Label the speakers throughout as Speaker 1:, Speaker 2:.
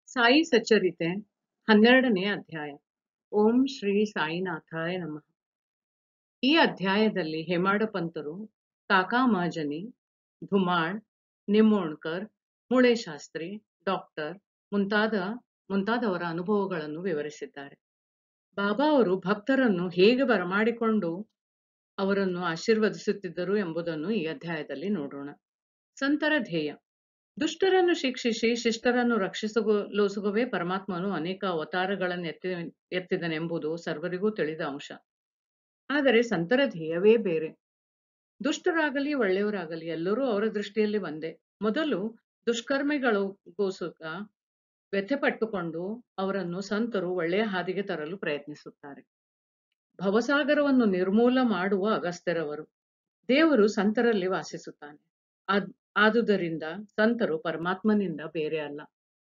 Speaker 1: ಸಾಯಿ ಸಚ್ಚರಿತೆ ಹನ್ನೆರಡನೇ ಅಧ್ಯಾಯ ಓಂ ಶ್ರೀ ಸಾಯಿನಾಥಾಯ ನಮಃ ಈ ಅಧ್ಯಾಯದಲ್ಲಿ ಹೇಮಾಡ ಪಂತರು ಕಾಕಾ ಮಾಜನಿ ಧುಮಾಳ್ ನಿಮ್ಮೋಣ್ಕರ್ ಮುಳೆ ಶಾಸ್ತ್ರಿ ಡಾಕ್ಟರ್ ಮುಂತಾದ ಮುಂತಾದವರ ಅನುಭವಗಳನ್ನು ವಿವರಿಸಿದ್ದಾರೆ ಬಾಬಾ ಅವರು ಭಕ್ತರನ್ನು ಹೇಗೆ ಬರಮಾಡಿಕೊಂಡು ಅವರನ್ನು ಆಶೀರ್ವದಿಸುತ್ತಿದ್ದರು ಎಂಬುದನ್ನು ಈ ಅಧ್ಯಾಯದಲ್ಲಿ ನೋಡೋಣ ಸಂತರ ಧ್ಯೇಯ ದುಷ್ಟರನ್ನು ಶಿಕ್ಷಿಸಿ ಶಿಷ್ಟರನ್ನು ರಕ್ಷಿಸಲೋಸುಗವೇ ಪರಮಾತ್ಮನು ಅನೇಕ ಅವತಾರಗಳನ್ನು ಎತ್ತಿ ಎತ್ತಿದನೆಂಬುದು ಸರ್ವರಿಗೂ ತಿಳಿದ ಅಂಶ ಆದರೆ ಸಂತರ ಧ್ಯೇಯವೇ ಬೇರೆ ದುಷ್ಟರಾಗಲಿ ಒಳ್ಳೆಯವರಾಗಲಿ ಎಲ್ಲರೂ ಅವರ ದೃಷ್ಟಿಯಲ್ಲಿ ಒಂದೇ ಮೊದಲು ದುಷ್ಕರ್ಮಿಗಳಿಗೋಸ್ಕರ ವ್ಯಥೆಪಟ್ಟುಕೊಂಡು ಅವರನ್ನು ಸಂತರು ಒಳ್ಳೆಯ ಹಾದಿಗೆ ತರಲು ಪ್ರಯತ್ನಿಸುತ್ತಾರೆ ಭವಸಾಗರವನ್ನು ನಿರ್ಮೂಲ ಮಾಡುವ ಅಗಸ್ತ್ಯರವರು ದೇವರು ಸಂತರಲ್ಲಿ ವಾಸಿಸುತ್ತಾನೆ ಆದ್ ಆದುದರಿಂದ ಸಂತರು ಪರಮಾತ್ಮನಿಂದ ಬೇರೆ ಅಲ್ಲ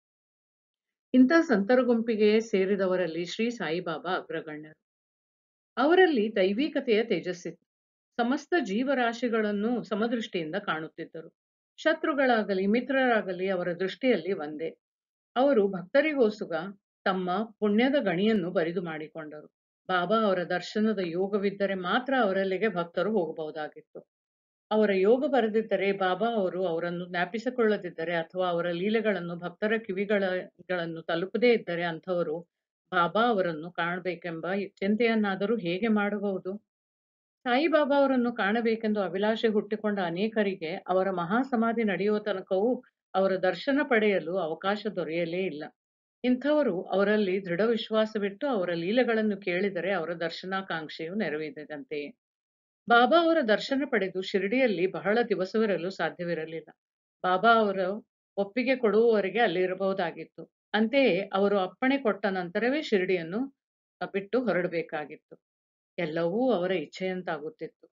Speaker 1: ಇಂಥ ಸಂತರ ಗುಂಪಿಗೆ ಸೇರಿದವರಲ್ಲಿ ಶ್ರೀ ಸಾಯಿಬಾಬಾ ಅಗ್ರಗಣ್ಯರು ಅವರಲ್ಲಿ ದೈವಿಕತೆಯ ತೇಜಸ್ಸಿತ್ತು ಸಮಸ್ತ ಜೀವರಾಶಿಗಳನ್ನು ಸಮದೃಷ್ಟಿಯಿಂದ ಕಾಣುತ್ತಿದ್ದರು ಶತ್ರುಗಳಾಗಲಿ ಮಿತ್ರರಾಗಲಿ ಅವರ ದೃಷ್ಟಿಯಲ್ಲಿ ಒಂದೇ ಅವರು ಭಕ್ತರಿಗೋಸುಗ ತಮ್ಮ ಪುಣ್ಯದ ಗಣಿಯನ್ನು ಬರಿದು ಮಾಡಿಕೊಂಡರು ಬಾಬಾ ಅವರ ದರ್ಶನದ ಯೋಗವಿದ್ದರೆ ಮಾತ್ರ ಅವರಲ್ಲಿಗೆ ಭಕ್ತರು ಹೋಗಬಹುದಾಗಿತ್ತು ಅವರ ಯೋಗ ಬರೆದಿದ್ದರೆ ಬಾಬಾ ಅವರು ಅವರನ್ನು ಜ್ಞಾಪಿಸಿಕೊಳ್ಳದಿದ್ದರೆ ಅಥವಾ ಅವರ ಲೀಲೆಗಳನ್ನು ಭಕ್ತರ ಕಿವಿಗಳನ್ನು ತಲುಪದೇ ಇದ್ದರೆ ಅಂಥವರು ಬಾಬಾ ಅವರನ್ನು ಕಾಣಬೇಕೆಂಬ ಚಿಂತೆಯನ್ನಾದರೂ ಹೇಗೆ ಮಾಡಬಹುದು ಸಾಯಿಬಾಬಾ ಅವರನ್ನು ಕಾಣಬೇಕೆಂದು ಅಭಿಲಾಷೆ ಹುಟ್ಟಿಕೊಂಡ ಅನೇಕರಿಗೆ ಅವರ ಮಹಾಸಮಾಧಿ ನಡೆಯುವ ತನಕವೂ ಅವರ ದರ್ಶನ ಪಡೆಯಲು ಅವಕಾಶ ದೊರೆಯಲೇ ಇಲ್ಲ ಇಂಥವರು ಅವರಲ್ಲಿ ದೃಢ ವಿಶ್ವಾಸವಿಟ್ಟು ಅವರ ಲೀಲೆಗಳನ್ನು ಕೇಳಿದರೆ ಅವರ ದರ್ಶನಾಕಾಂಕ್ಷೆಯು ನೆರವೇರಿದಂತೆಯೇ ಬಾಬಾ ಅವರ ದರ್ಶನ ಪಡೆದು ಶಿರಡಿಯಲ್ಲಿ ಬಹಳ ದಿವಸವಿರಲು ಸಾಧ್ಯವಿರಲಿಲ್ಲ ಬಾಬಾ ಅವರ ಒಪ್ಪಿಗೆ ಕೊಡುವವರೆಗೆ ಅಲ್ಲಿರಬಹುದಾಗಿತ್ತು ಅಂತೆಯೇ ಅವರು ಅಪ್ಪಣೆ ಕೊಟ್ಟ ನಂತರವೇ ಶಿರಡಿಯನ್ನು ಬಿಟ್ಟು ಹೊರಡಬೇಕಾಗಿತ್ತು ಎಲ್ಲವೂ ಅವರ ಇಚ್ಛೆಯಂತಾಗುತ್ತಿತ್ತು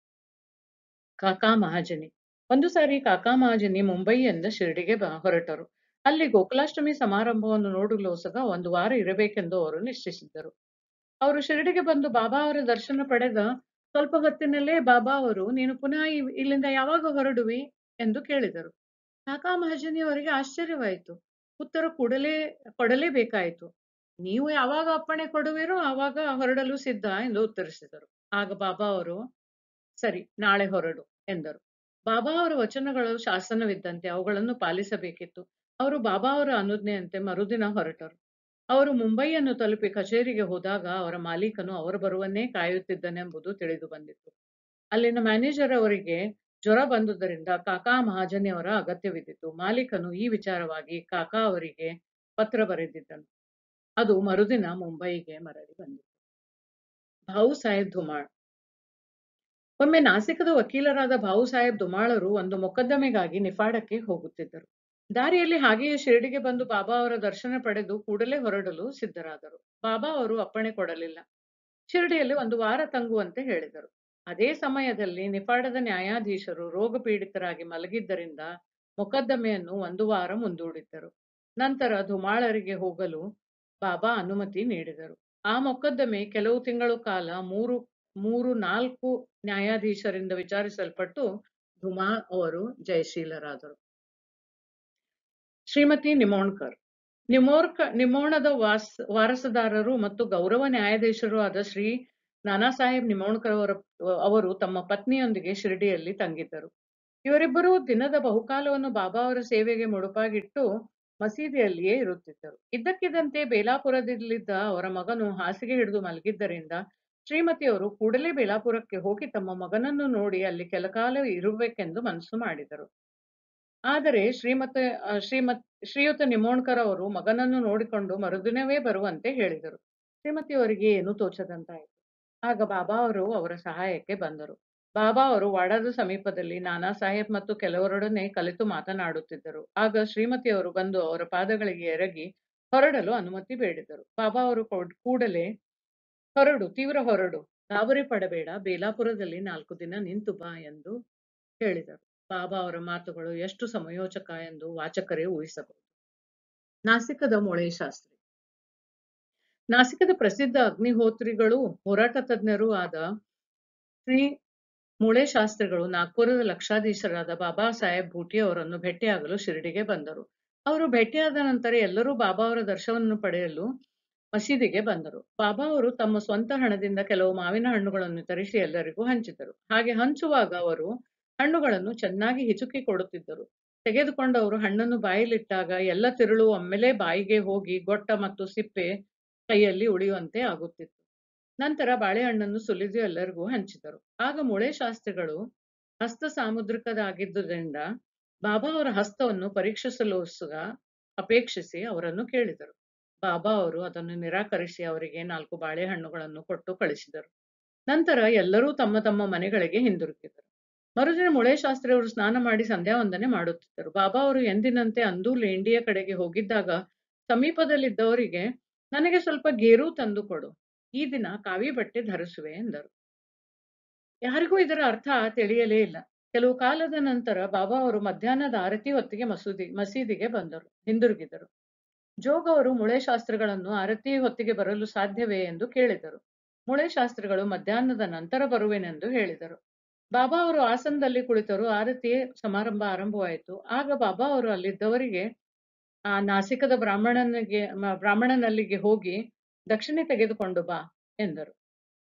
Speaker 1: ಕಾಕಾ ಮಹಾಜನಿ ಒಂದು ಸಾರಿ ಕಾಕಾ ಮಹಾಜನಿ ಮುಂಬೈಯಿಂದ ಶಿರಡಿಗೆ ಹೊರಟರು ಅಲ್ಲಿ ಗೋಕುಲಾಷ್ಟಮಿ ಸಮಾರಂಭವನ್ನು ನೋಡಲೋಸಗ ಒಂದು ವಾರ ಇರಬೇಕೆಂದು ಅವರು ನಿಶ್ಚಯಿಸಿದ್ದರು ಅವರು ಶಿರಡಿಗೆ ಬಂದು ಬಾಬಾ ಅವರ ದರ್ಶನ ಪಡೆದ ಸ್ವಲ್ಪ ಹೊತ್ತಿನಲ್ಲೇ ಬಾಬಾ ಅವರು ನೀನು ಪುನಃ ಇಲ್ಲಿಂದ ಯಾವಾಗ ಹೊರಡುವಿ ಎಂದು ಕೇಳಿದರು ಕಾಕಾ ಮಹಾಜನಿ ಅವರಿಗೆ ಆಶ್ಚರ್ಯವಾಯಿತು ಉತ್ತರ ಕೊಡಲೇ ಕೊಡಲೇಬೇಕಾಯಿತು ನೀವು ಯಾವಾಗ ಅಪ್ಪಣೆ ಕೊಡುವಿರೋ ಆವಾಗ ಹೊರಡಲು ಸಿದ್ಧ ಎಂದು ಉತ್ತರಿಸಿದರು ಆಗ ಬಾಬಾ ಅವರು ಸರಿ ನಾಳೆ ಹೊರಡು ಎಂದರು ಬಾಬಾ ಅವರ ವಚನಗಳು ಶಾಸನವಿದ್ದಂತೆ ಅವುಗಳನ್ನು ಪಾಲಿಸಬೇಕಿತ್ತು ಅವರು ಬಾಬಾ ಅವರ ಅನುಜ್ಞೆಯಂತೆ ಮರುದಿನ ಹೊರಟರು ಅವರು ಮುಂಬೈಯನ್ನು ತಲುಪಿ ಕಚೇರಿಗೆ ಹೋದಾಗ ಅವರ ಮಾಲೀಕನು ಅವರು ಬರುವನ್ನೇ ಕಾಯುತ್ತಿದ್ದನೆಂಬುದು ತಿಳಿದು ಬಂದಿತ್ತು ಅಲ್ಲಿನ ಮ್ಯಾನೇಜರ್ ಅವರಿಗೆ ಜ್ವರ ಬಂದುದರಿಂದ ಕಾಕಾ ಮಹಾಜನಿಯವರ ಅಗತ್ಯವಿದ್ದಿತು ಮಾಲೀಕನು ಈ ವಿಚಾರವಾಗಿ ಕಾಕಾ ಅವರಿಗೆ ಪತ್ರ ಬರೆದಿದ್ದನು ಅದು ಮರುದಿನ ಮುಂಬೈಗೆ ಮರಳಿ ಬಂದಿತು ಭಾವು ಸಾಹೇಬ್ ಧುಮಾಳ್ ಒಮ್ಮೆ ನಾಸಿಕದ ವಕೀಲರಾದ ಭಾವು ಸಾಹೇಬ್ ದುಮಾಳರು ಒಂದು ಮೊಕದ್ದಮೆಗಾಗಿ ನಿಫಾಡಕ್ಕೆ ಹೋಗುತ್ತಿದ್ದರು ದಾರಿಯಲ್ಲಿ ಹಾಗೆಯೇ ಶಿರಡಿಗೆ ಬಂದು ಬಾಬಾ ಅವರ ದರ್ಶನ ಪಡೆದು ಕೂಡಲೇ ಹೊರಡಲು ಸಿದ್ಧರಾದರು ಬಾಬಾ ಅವರು ಅಪ್ಪಣೆ ಕೊಡಲಿಲ್ಲ ಶಿರಡಿಯಲ್ಲಿ ಒಂದು ವಾರ ತಂಗುವಂತೆ ಹೇಳಿದರು ಅದೇ ಸಮಯದಲ್ಲಿ ನಿಫಾಡದ ನ್ಯಾಯಾಧೀಶರು ರೋಗ ಪೀಡಿತರಾಗಿ ಮಲಗಿದ್ದರಿಂದ ಮೊಕದ್ದಮೆಯನ್ನು ಒಂದು ವಾರ ಮುಂದೂಡಿದ್ದರು ನಂತರ ಧುಮಾಳರಿಗೆ ಹೋಗಲು ಬಾಬಾ ಅನುಮತಿ ನೀಡಿದರು ಆ ಮೊಕದ್ದಮೆ ಕೆಲವು ತಿಂಗಳು ಕಾಲ ಮೂರು ಮೂರು ನಾಲ್ಕು ನ್ಯಾಯಾಧೀಶರಿಂದ ವಿಚಾರಿಸಲ್ಪಟ್ಟು ಧುಮಾ ಅವರು ಜಯಶೀಲರಾದರು ಶ್ರೀಮತಿ ನಿಮೋಣ್ಕರ್ ನಿಮೋರ್ಕ ನಿಮೋಣದ ವಾಸ್ ವಾರಸುದಾರರು ಮತ್ತು ಗೌರವ ನ್ಯಾಯಾಧೀಶರು ಆದ ಶ್ರೀ ನಾನಾ ಸಾಹೇಬ್ ನಿಮೋಣ್ಕರ್ ಅವರ ಅವರು ತಮ್ಮ ಪತ್ನಿಯೊಂದಿಗೆ ಶಿರಡಿಯಲ್ಲಿ ತಂಗಿದ್ದರು ಇವರಿಬ್ಬರೂ ದಿನದ ಬಹುಕಾಲವನ್ನು ಬಾಬಾ ಅವರ ಸೇವೆಗೆ ಮುಡುಪಾಗಿಟ್ಟು ಮಸೀದಿಯಲ್ಲಿಯೇ ಇರುತ್ತಿದ್ದರು ಇದ್ದಕ್ಕಿದ್ದಂತೆ ಬೇಲಾಪುರದಲ್ಲಿದ್ದ ಅವರ ಮಗನು ಹಾಸಿಗೆ ಹಿಡಿದು ಮಲಗಿದ್ದರಿಂದ ಶ್ರೀಮತಿಯವರು ಕೂಡಲೇ ಬೇಲಾಪುರಕ್ಕೆ ಹೋಗಿ ತಮ್ಮ ಮಗನನ್ನು ನೋಡಿ ಅಲ್ಲಿ ಕೆಲಕಾಲ ಇರಬೇಕೆಂದು ಮನಸ್ಸು ಮಾಡಿದರು ಆದರೆ ಶ್ರೀಮತ ಶ್ರೀಮತ್ ಶ್ರೀಯುತ ನಿಮೋಣ್ಕರ್ ಅವರು ಮಗನನ್ನು ನೋಡಿಕೊಂಡು ಮರುದಿನವೇ ಬರುವಂತೆ ಹೇಳಿದರು ಶ್ರೀಮತಿಯವರಿಗೆ ಏನೂ ತೋಚದಂತಾಯಿತು ಆಗ ಬಾಬಾ ಅವರು ಅವರ ಸಹಾಯಕ್ಕೆ ಬಂದರು ಬಾಬಾ ಅವರು ವಾಡಾದ ಸಮೀಪದಲ್ಲಿ ನಾನಾ ಸಾಹೇಬ್ ಮತ್ತು ಕೆಲವರೊಡನೆ ಕಲಿತು ಮಾತನಾಡುತ್ತಿದ್ದರು ಆಗ ಶ್ರೀಮತಿಯವರು ಬಂದು ಅವರ ಪಾದಗಳಿಗೆ ಎರಗಿ ಹೊರಡಲು ಅನುಮತಿ ಬೇಡಿದರು ಬಾಬಾ ಅವರು ಕೂಡಲೇ ಹೊರಡು ತೀವ್ರ ಹೊರಡು ಗಾಬರಿ ಪಡಬೇಡ ಬೇಲಾಪುರದಲ್ಲಿ ನಾಲ್ಕು ದಿನ ನಿಂತು ಬಾ ಎಂದು ಹೇಳಿದರು ಬಾಬಾ ಅವರ ಮಾತುಗಳು ಎಷ್ಟು ಸಮಯೋಚಕ ಎಂದು ವಾಚಕರೇ ಊಹಿಸಬಹುದು ನಾಸಿಕದ ಮೊಳೆ ಶಾಸ್ತ್ರಿ ನಾಸಿಕದ ಪ್ರಸಿದ್ಧ ಅಗ್ನಿಹೋತ್ರಿಗಳು ಹೋರಾಟ ತಜ್ಞರೂ ಆದ ಶ್ರೀ ಮುಳೆ ಶಾಸ್ತ್ರಿಗಳು ನಾಗ್ಪುರದ ಲಕ್ಷಾಧೀಶರಾದ ಬಾಬಾ ಸಾಹೇಬ್ ಭೂಟಿ ಅವರನ್ನು ಭೇಟಿಯಾಗಲು ಶಿರಡಿಗೆ ಬಂದರು ಅವರು ಭೇಟಿಯಾದ ನಂತರ ಎಲ್ಲರೂ ಬಾಬಾ ಅವರ ದರ್ಶನವನ್ನು ಪಡೆಯಲು ಮಸೀದಿಗೆ ಬಂದರು ಬಾಬಾ ಅವರು ತಮ್ಮ ಸ್ವಂತ ಹಣದಿಂದ ಕೆಲವು ಮಾವಿನ ಹಣ್ಣುಗಳನ್ನು ತರಿಸಿ ಎಲ್ಲರಿಗೂ ಹಂಚಿದರು ಹಾಗೆ ಹಂಚುವಾಗ ಅವರು ಹಣ್ಣುಗಳನ್ನು ಚೆನ್ನಾಗಿ ಹಿಚುಕಿ ಕೊಡುತ್ತಿದ್ದರು ತೆಗೆದುಕೊಂಡವರು ಹಣ್ಣನ್ನು ಬಾಯಿಲಿಟ್ಟಾಗ ಎಲ್ಲ ತಿರುಳು ಒಮ್ಮೆಲೇ ಬಾಯಿಗೆ ಹೋಗಿ ಗೊಟ್ಟ ಮತ್ತು ಸಿಪ್ಪೆ ಕೈಯಲ್ಲಿ ಉಳಿಯುವಂತೆ ಆಗುತ್ತಿತ್ತು ನಂತರ ಬಾಳೆಹಣ್ಣನ್ನು ಸುಲಿದು ಎಲ್ಲರಿಗೂ ಹಂಚಿದರು ಆಗ ಮುಳೆ ಶಾಸ್ತ್ರಿಗಳು ಹಸ್ತ ಸಾಮುದ್ರಿಕದಾಗಿದ್ದುದರಿಂದ ಬಾಬಾ ಅವರ ಹಸ್ತವನ್ನು ಪರೀಕ್ಷಿಸಲು ಅಪೇಕ್ಷಿಸಿ ಅವರನ್ನು ಕೇಳಿದರು ಬಾಬಾ ಅವರು ಅದನ್ನು ನಿರಾಕರಿಸಿ ಅವರಿಗೆ ನಾಲ್ಕು ಬಾಳೆಹಣ್ಣುಗಳನ್ನು ಕೊಟ್ಟು ಕಳಿಸಿದರು ನಂತರ ಎಲ್ಲರೂ ತಮ್ಮ ತಮ್ಮ ಮನೆಗಳಿಗೆ ಹಿಂದಿರುಗಿದರು ಮರುದಿನ ಮುಳೆ ಶಾಸ್ತ್ರಿ ಅವರು ಸ್ನಾನ ಮಾಡಿ ಸಂಧ್ಯಾ ವಂದನೆ ಮಾಡುತ್ತಿದ್ದರು ಬಾಬಾ ಅವರು ಎಂದಿನಂತೆ ಅಂದು ಲೇಂಡಿಯ ಕಡೆಗೆ ಹೋಗಿದ್ದಾಗ ಸಮೀಪದಲ್ಲಿದ್ದವರಿಗೆ ನನಗೆ ಸ್ವಲ್ಪ ಗೇರು ತಂದು ಕೊಡು ಈ ದಿನ ಕಾವಿ ಬಟ್ಟೆ ಧರಿಸುವೆ ಎಂದರು ಯಾರಿಗೂ ಇದರ ಅರ್ಥ ತಿಳಿಯಲೇ ಇಲ್ಲ ಕೆಲವು ಕಾಲದ ನಂತರ ಬಾಬಾ ಅವರು ಮಧ್ಯಾಹ್ನದ ಆರತಿ ಹೊತ್ತಿಗೆ ಮಸೂದಿ ಮಸೀದಿಗೆ ಬಂದರು ಹಿಂದಿರುಗಿದರು ಜೋಗ್ ಅವರು ಮುಳೆ ಶಾಸ್ತ್ರಿಗಳನ್ನು ಆರತಿ ಹೊತ್ತಿಗೆ ಬರಲು ಸಾಧ್ಯವೇ ಎಂದು ಕೇಳಿದರು ಮುಳೆ ಶಾಸ್ತ್ರಿಗಳು ಮಧ್ಯಾಹ್ನದ ನಂತರ ಬರುವೆನೆಂದು ಹೇಳಿದರು ಬಾಬಾ ಅವರು ಆಸನದಲ್ಲಿ ಕುಳಿತರು ಆರತಿ ಸಮಾರಂಭ ಆರಂಭವಾಯಿತು ಆಗ ಬಾಬಾ ಅವರು ಅಲ್ಲಿದ್ದವರಿಗೆ ಆ ನಾಸಿಕದ ಬ್ರಾಹ್ಮಣನಿಗೆ ಮ- ಬ್ರಾಹ್ಮಣನಲ್ಲಿಗೆ ಹೋಗಿ ದಕ್ಷಿಣೆ ತೆಗೆದುಕೊಂಡು ಬಾ ಎಂದರು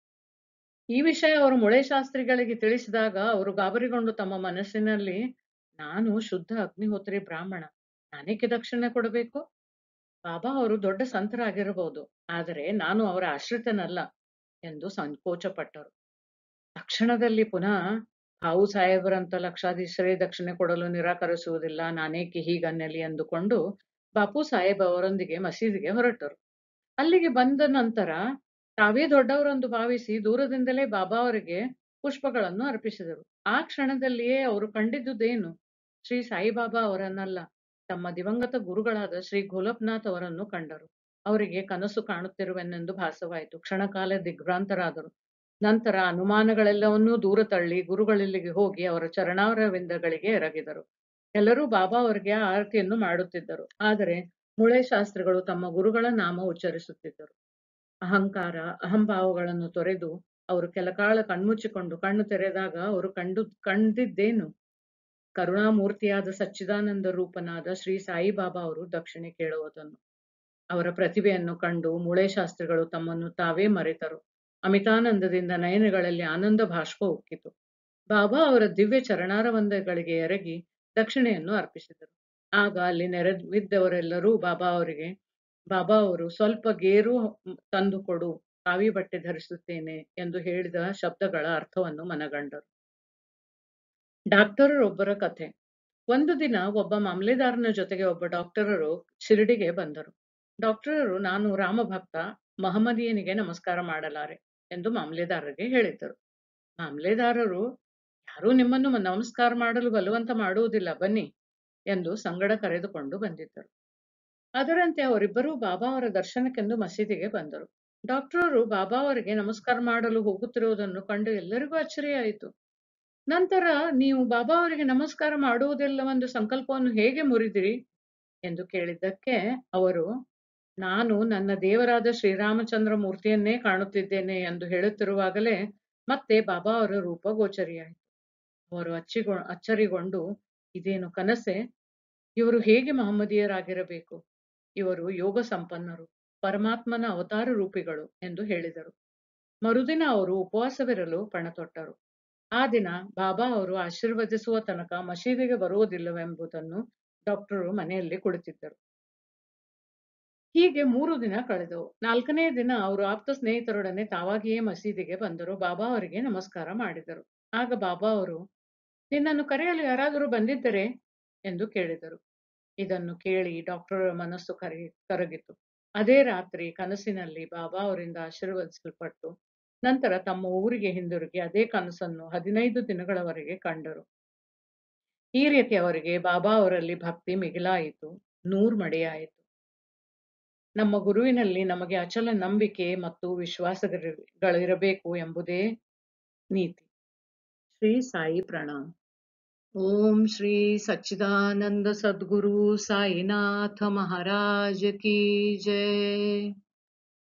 Speaker 1: ಈ ವಿಷಯ ಅವರು ಮುಳೆ ಶಾಸ್ತ್ರಿಗಳಿಗೆ ತಿಳಿಸಿದಾಗ ಅವರು ಗಾಬರಿಗೊಂಡು ತಮ್ಮ ಮನಸ್ಸಿನಲ್ಲಿ ನಾನು ಶುದ್ಧ ಅಗ್ನಿಹೋತ್ರಿ ಬ್ರಾಹ್ಮಣ ನಾನೇಕೆ ದಕ್ಷಿಣೆ ಕೊಡಬೇಕು ಬಾಬಾ ಅವರು ದೊಡ್ಡ ಸಂತರಾಗಿರಬಹುದು ಆದರೆ ನಾನು ಅವರ ಆಶ್ರಿತನಲ್ಲ ಎಂದು ಸಂಕೋಚಪಟ್ಟರು ತಕ್ಷಣದಲ್ಲಿ ಪುನಃ ಭಾವು ಸಾಹೇಬರಂತ ಲಕ್ಷಾಧೀಶರೇ ದಕ್ಷಿಣೆ ಕೊಡಲು ನಿರಾಕರಿಸುವುದಿಲ್ಲ ನಾನೇಕೆ ಹೀಗನ್ನಲಿ ಎಂದುಕೊಂಡು ಬಾಪು ಸಾಹೇಬ್ ಅವರೊಂದಿಗೆ ಮಸೀದಿಗೆ ಹೊರಟರು ಅಲ್ಲಿಗೆ ಬಂದ ನಂತರ ತಾವೇ ದೊಡ್ಡವರೆಂದು ಭಾವಿಸಿ ದೂರದಿಂದಲೇ ಬಾಬಾ ಅವರಿಗೆ ಪುಷ್ಪಗಳನ್ನು ಅರ್ಪಿಸಿದರು ಆ ಕ್ಷಣದಲ್ಲಿಯೇ ಅವರು ಕಂಡಿದ್ದುದೇನು ಶ್ರೀ ಸಾಯಿಬಾಬಾ ಅವರನ್ನಲ್ಲ ತಮ್ಮ ದಿವಂಗತ ಗುರುಗಳಾದ ಶ್ರೀ ಗೋಲಪ್ನಾಥ್ ಅವರನ್ನು ಕಂಡರು ಅವರಿಗೆ ಕನಸು ಕಾಣುತ್ತಿರುವೆನೆಂದು ಭಾಸವಾಯಿತು ಕ್ಷಣಕಾಲ ದಿಗ್ಭ್ರಾಂತರಾದರು ನಂತರ ಅನುಮಾನಗಳೆಲ್ಲವನ್ನೂ ದೂರ ತಳ್ಳಿ ಗುರುಗಳಲ್ಲಿಗೆ ಹೋಗಿ ಅವರ ಚರಣಾರವಿಂದಗಳಿಗೆ ಎರಗಿದರು ಎಲ್ಲರೂ ಬಾಬಾ ಅವರಿಗೆ ಆರತಿಯನ್ನು ಮಾಡುತ್ತಿದ್ದರು ಆದರೆ ಮುಳೆ ಶಾಸ್ತ್ರಿಗಳು ತಮ್ಮ ಗುರುಗಳ ನಾಮ ಉಚ್ಚರಿಸುತ್ತಿದ್ದರು ಅಹಂಕಾರ ಅಹಂಭಾವಗಳನ್ನು ತೊರೆದು ಅವರು ಕೆಲಕಾಲ ಕಣ್ಮುಚ್ಚಿಕೊಂಡು ಕಣ್ಣು ತೆರೆದಾಗ ಅವರು ಕಂಡು ಕಂಡಿದ್ದೇನು ಕರುಣಾಮೂರ್ತಿಯಾದ ಸಚ್ಚಿದಾನಂದ ರೂಪನಾದ ಶ್ರೀ ಸಾಯಿಬಾಬಾ ಅವರು ದಕ್ಷಿಣೆ ಕೇಳುವುದನ್ನು ಅವರ ಪ್ರತಿಭೆಯನ್ನು ಕಂಡು ಮುಳೆ ಶಾಸ್ತ್ರಿಗಳು ತಮ್ಮನ್ನು ತಾವೇ ಮರೆತರು ಅಮಿತಾನಂದದಿಂದ ನಯನಗಳಲ್ಲಿ ಆನಂದ ಬಾಷ್ಪ ಉಕ್ಕಿತು ಬಾಬಾ ಅವರ ದಿವ್ಯ ಚರಣಾರವಂದಗಳಿಗೆ ಎರಗಿ ದಕ್ಷಿಣೆಯನ್ನು ಅರ್ಪಿಸಿದರು ಆಗ ಅಲ್ಲಿ ನೆರೆದಿದ್ದವರೆಲ್ಲರೂ ಬಾಬಾ ಅವರಿಗೆ ಬಾಬಾ ಅವರು ಸ್ವಲ್ಪ ಗೇರು ತಂದು ಕೊಡು ಕಾವಿ ಬಟ್ಟೆ ಧರಿಸುತ್ತೇನೆ ಎಂದು ಹೇಳಿದ ಶಬ್ದಗಳ ಅರ್ಥವನ್ನು ಮನಗಂಡರು ಡಾಕ್ಟರರೊಬ್ಬರ ಕಥೆ ಒಂದು ದಿನ ಒಬ್ಬ ಮಾಮಲೆದಾರನ ಜೊತೆಗೆ ಒಬ್ಬ ಡಾಕ್ಟರರು ಶಿರಡಿಗೆ ಬಂದರು ಡಾಕ್ಟರರು ನಾನು ರಾಮಭಕ್ತ ಮಹಮ್ಮದೀಯನಿಗೆ ನಮಸ್ಕಾರ ಮಾಡಲಾರೆ ಎಂದು ಮಾಮಲೆದಾರರಿಗೆ ಹೇಳಿದ್ದರು ಮಾಮಲೆದಾರರು ಯಾರೂ ನಿಮ್ಮನ್ನು ಮ- ನಮಸ್ಕಾರ ಮಾಡಲು ಬಲವಂತ ಮಾಡುವುದಿಲ್ಲ ಬನ್ನಿ ಎಂದು ಸಂಗಡ ಕರೆದುಕೊಂಡು ಬಂದಿದ್ದರು ಅದರಂತೆ ಅವರಿಬ್ಬರೂ ಬಾಬಾ ಅವರ ದರ್ಶನಕ್ಕೆಂದು ಮಸೀದಿಗೆ ಬಂದರು ಡಾಕ್ಟರರು ಬಾಬಾ ಅವರಿಗೆ ನಮಸ್ಕಾರ ಮಾಡಲು ಹೋಗುತ್ತಿರುವುದನ್ನು ಕಂಡು ಎಲ್ಲರಿಗೂ ಅಚ್ಚರಿಯಾಯಿತು ನಂತರ ನೀವು ಬಾಬಾ ಅವರಿಗೆ ನಮಸ್ಕಾರ ಮಾಡುವುದಿಲ್ಲವೆಂದು ಸಂಕಲ್ಪವನ್ನು ಹೇಗೆ ಮುರಿದಿರಿ ಎಂದು ಕೇಳಿದ್ದಕ್ಕೆ ಅವರು ನಾನು ನನ್ನ ದೇವರಾದ ಶ್ರೀರಾಮಚಂದ್ರ ಮೂರ್ತಿಯನ್ನೇ ಕಾಣುತ್ತಿದ್ದೇನೆ ಎಂದು ಹೇಳುತ್ತಿರುವಾಗಲೇ ಮತ್ತೆ ಬಾಬಾ ಅವರ ರೂಪ ಗೋಚರಿಯಾಯಿತು ಅವರು ಅಚ್ಚಿಗೊ ಅಚ್ಚರಿಗೊಂಡು ಇದೇನು ಕನಸೆ ಇವರು ಹೇಗೆ ಮಹಮ್ಮದೀಯರಾಗಿರಬೇಕು ಇವರು ಯೋಗ ಸಂಪನ್ನರು ಪರಮಾತ್ಮನ ಅವತಾರ ರೂಪಿಗಳು ಎಂದು ಹೇಳಿದರು ಮರುದಿನ ಅವರು ಉಪವಾಸವಿರಲು ಪಣತೊಟ್ಟರು ಆ ದಿನ ಬಾಬಾ ಅವರು ಆಶೀರ್ವದಿಸುವ ತನಕ ಮಸೀದಿಗೆ ಬರುವುದಿಲ್ಲವೆಂಬುದನ್ನು ಡಾಕ್ಟರು ಮನೆಯಲ್ಲಿ ಕುಳಿತಿದ್ದರು ಹೀಗೆ ಮೂರು ದಿನ ಕಳೆದವು ನಾಲ್ಕನೇ ದಿನ ಅವರು ಆಪ್ತ ಸ್ನೇಹಿತರೊಡನೆ ತಾವಾಗಿಯೇ ಮಸೀದಿಗೆ ಬಂದರು ಬಾಬಾ ಅವರಿಗೆ ನಮಸ್ಕಾರ ಮಾಡಿದರು ಆಗ ಬಾಬಾ ಅವರು ನಿನ್ನನ್ನು ಕರೆಯಲು ಯಾರಾದರೂ ಬಂದಿದ್ದರೆ ಎಂದು ಕೇಳಿದರು ಇದನ್ನು ಕೇಳಿ ಡಾಕ್ಟರ್ ಮನಸ್ಸು ಕರಗಿ ಕರಗಿತು ಅದೇ ರಾತ್ರಿ ಕನಸಿನಲ್ಲಿ ಬಾಬಾ ಅವರಿಂದ ಆಶೀರ್ವದಿಸಲ್ಪಟ್ಟು ನಂತರ ತಮ್ಮ ಊರಿಗೆ ಹಿಂದಿರುಗಿ ಅದೇ ಕನಸನ್ನು ಹದಿನೈದು ದಿನಗಳವರೆಗೆ ಕಂಡರು ಈ ರೀತಿ ಅವರಿಗೆ ಬಾಬಾ ಅವರಲ್ಲಿ ಭಕ್ತಿ ಮಿಗಿಲಾಯಿತು ನೂರ್ ಮಡೆಯಾಯಿತು ನಮ್ಮ ಗುರುವಿನಲ್ಲಿ ನಮಗೆ ಅಚಲ ನಂಬಿಕೆ ಮತ್ತು ವಿಶ್ವಾಸಗಳಿರಬೇಕು ಎಂಬುದೇ ನೀತಿ ಶ್ರೀ ಸಾಯಿ ಪ್ರಣಾಮ್ ಓಂ ಶ್ರೀ ಸಚ್ಚಿದಾನಂದ ಸದ್ಗುರು ಸಾಯಿನಾಥ ಮಹಾರಾಜ ಕಿ ಜಯ